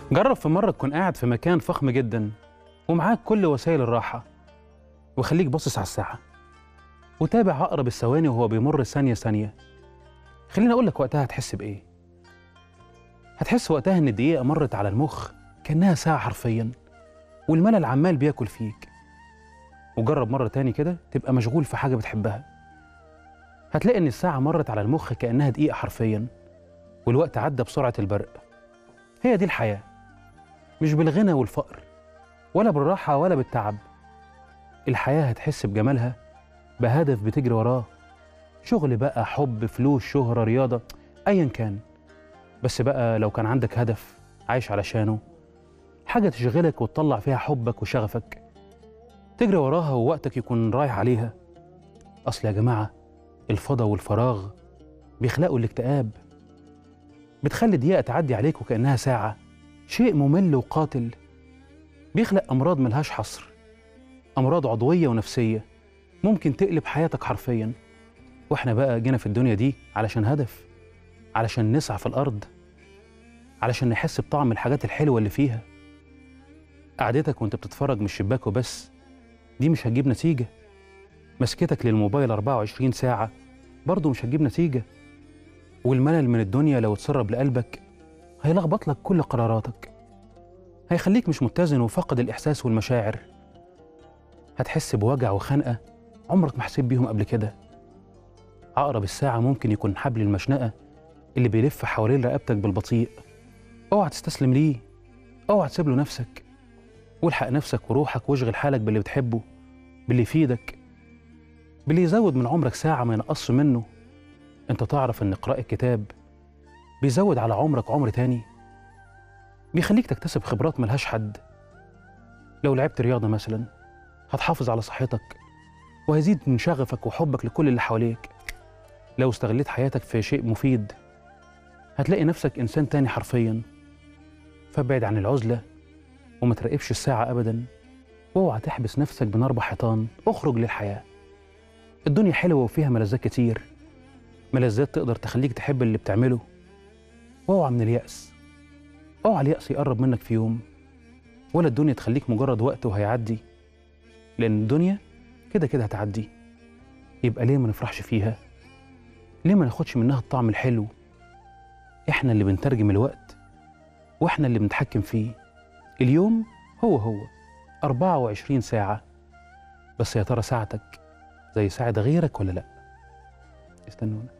جرب في مرة تكون قاعد في مكان فخم جدا ومعاك كل وسائل الراحة وخليك باصص على الساعة وتابع أقرب الثواني وهو بيمر ثانية ثانية خليني أقول لك وقتها هتحس بإيه هتحس وقتها إن الدقيقة مرت على المخ كأنها ساعة حرفيا والملل عمال بياكل فيك وجرب مرة تاني كده تبقى مشغول في حاجة بتحبها هتلاقي إن الساعة مرت على المخ كأنها دقيقة حرفيا والوقت عدى بسرعة البرق هي دي الحياة مش بالغنى والفقر ولا بالراحة ولا بالتعب الحياة هتحس بجمالها بهدف بتجري وراه شغل بقى حب فلوس شهرة رياضة أيا كان بس بقى لو كان عندك هدف عايش علشانه حاجة تشغلك وتطلع فيها حبك وشغفك تجري وراها ووقتك يكون رايح عليها أصل يا جماعة الفضا والفراغ بيخلقوا الاكتئاب بتخلي دقيقة تعدي عليك وكأنها ساعة شيء ممل وقاتل بيخلق أمراض ملهاش حصر أمراض عضوية ونفسية ممكن تقلب حياتك حرفيا وإحنا بقى جينا في الدنيا دي علشان هدف علشان نسعى في الأرض علشان نحس بطعم الحاجات الحلوة اللي فيها قعدتك وانت بتتفرج من الشباك وبس دي مش هتجيب نتيجة مسكتك للموبايل 24 ساعة برضه مش هتجيب نتيجة والملل من الدنيا لو اتسرب لقلبك هيلخبط لك كل قراراتك هيخليك مش متزن وفاقد الإحساس والمشاعر هتحس بوجع وخنقة عمرك ما حسيت بيهم قبل كده عقرب الساعة ممكن يكون حبل المشنقة اللي بيلف حوالين رقبتك بالبطيء اوعى تستسلم ليه اوعى تسيب له نفسك والحق نفسك وروحك واشغل حالك باللي بتحبه باللي يفيدك باللي يزود من عمرك ساعة ما ينقصش منه انت تعرف ان قراءة الكتاب بيزود على عمرك عمر تاني بيخليك تكتسب خبرات ملهاش حد لو لعبت رياضة مثلا هتحافظ على صحتك وهيزيد من شغفك وحبك لكل اللي حواليك لو استغليت حياتك في شيء مفيد هتلاقي نفسك إنسان تاني حرفيا فابعد عن العزلة وما تراقبش الساعة أبدا واوعى تحبس نفسك بين أربع حيطان اخرج للحياة الدنيا حلوة وفيها ملذات كتير ملذات تقدر تخليك تحب اللي بتعمله واوعى من اليأس اوعى اليأس يقرب منك في يوم ولا الدنيا تخليك مجرد وقت وهيعدي لأن الدنيا كده كده هتعدي يبقى ليه ما نفرحش فيها ليه ما ناخدش منها الطعم الحلو احنا اللي بنترجم الوقت واحنا اللي بنتحكم فيه اليوم هو هو 24 ساعة بس يا ترى ساعتك زي ساعة غيرك ولا لأ استنونا